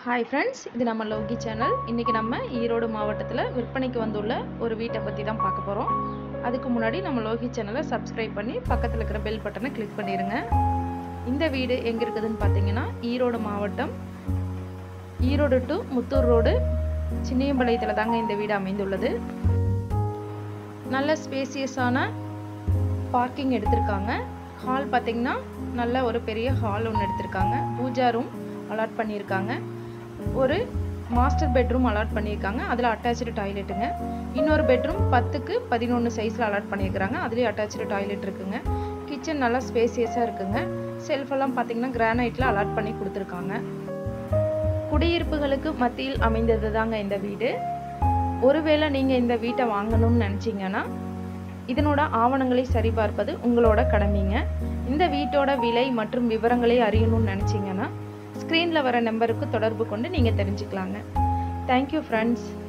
hi friends இது நம்ம Loki channel இன்றைக்கி நம்ம ஈரோடு மாவட்டத்தில் விற்பனைக்கு வந்துள்ள ஒரு வீட்டை பற்றி தான் பார்க்க போகிறோம் அதுக்கு முன்னாடி நம்ம லோகி சேனலை சப்ஸ்கிரைப் பண்ணி பக்கத்தில் இருக்கிற பெல் பட்டனை கிளிக் பண்ணிடுங்க இந்த வீடு எங்கே இருக்குதுன்னு பார்த்தீங்கன்னா ஈரோடு மாவட்டம் ஈரோடு டு முத்தூர் ரோடு சின்னியம்பாளையத்தில் தாங்க இந்த வீடு அமைந்துள்ளது நல்ல ஸ்பேசியஸான பார்க்கிங் எடுத்திருக்காங்க ஹால் பார்த்தீங்கன்னா நல்ல ஒரு பெரிய ஹால் ஒன்று எடுத்திருக்காங்க பூஜா ரூம் அலாட் பண்ணியிருக்காங்க ஒரு மாஸ்டர் பெட்ரூம் அலாட் பண்ணியிருக்காங்க அதில் அட்டாச்சு டாய்லெட்டுங்க இன்னொரு பெட்ரூம் பத்துக்கு பதினொன்று சைஸில் அலாட் பண்ணியிருக்கிறாங்க அதுலேயும் அட்டாச்சு டாய்லெட் இருக்குங்க கிச்சன் நல்லா ஸ்பேசியஸாக இருக்குங்க செல்ஃபெல்லாம் பார்த்தீங்கன்னா கிரானைட்டில் அலாட் பண்ணி கொடுத்துருக்காங்க குடியிருப்புகளுக்கு மத்தியில் அமைந்தது தாங்க இந்த வீடு ஒருவேளை நீங்கள் இந்த வீட்டை வாங்கணும்னு நினச்சிங்கன்னா இதனோட ஆவணங்களை சரிபார்ப்பது உங்களோட கடமைங்க இந்த வீட்டோட விலை மற்றும் விவரங்களை அறியணும்னு நினச்சிங்கன்னா ஸ்க்ரீனில் வர நம்பருக்கு தொடர்பு கொண்டு நீங்கள் தெரிஞ்சுக்கலாங்க தேங்க்யூ ஃப்ரெண்ட்ஸ்